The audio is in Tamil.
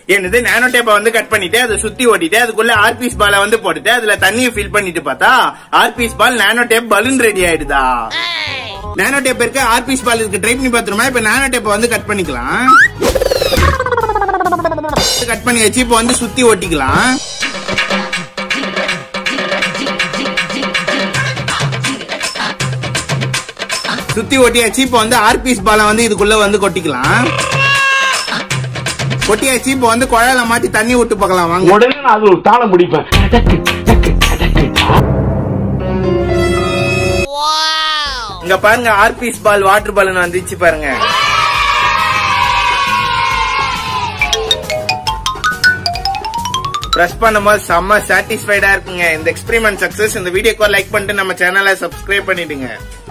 என்னது நானோ டேப்பை வந்து கட் பண்ணிட்டு அதை சுத்தி ஓட்டிட்டு அதுக்குள்ள ஆர்பிஸ் பாலை வந்து போட்டுட்டு அதுல தண்ணியை ஃபில் பண்ணிட்டு பார்த்தா Orbeez ball nano tape balloon ready ஆயிடுதா நானோ டேப் இருக்கு ஆர்பிஸ் பால் இருக்கு ட்ரை பண்ணி பாத்துருமா இப்ப நானோ டேப்பை வந்து கட் பண்ணிக்கலாம் கட் பண்ணி வச்சு இப்போ வந்து சுத்தி ஓட்டிக்கலாம் சுத்தி ஒட்டியாச்சு இப்போ வந்து ஆர்பிஸ் பாலை வந்து இதுக்குள்ள வந்து கொட்டிக்கலாம் கொட்டியாச்சு இப்போ வந்து குழாயில மாத்தி தண்ணி விட்டு பார்க்கலாம் வாங்க உடனே நான் அது ஒரு தாளம் முடிப்பேன் இங்க பாருங்க ஆர்பிஸ் பால் வாட்டர் பாலன் வந்துச்சு பாருங்க பிரஸ் பண்ணும்போது செம்ம சாட்டிஸ்ஃபைடா இருக்குங்க இந்த எக்ஸ்பெரிமெண்ட் சக்சஸ் இந்த வீடியோக்கு லைக் பண்ணிட்டு நம்ம சேனலை சப்ஸ்கிரைப் பண்ணிடுங்க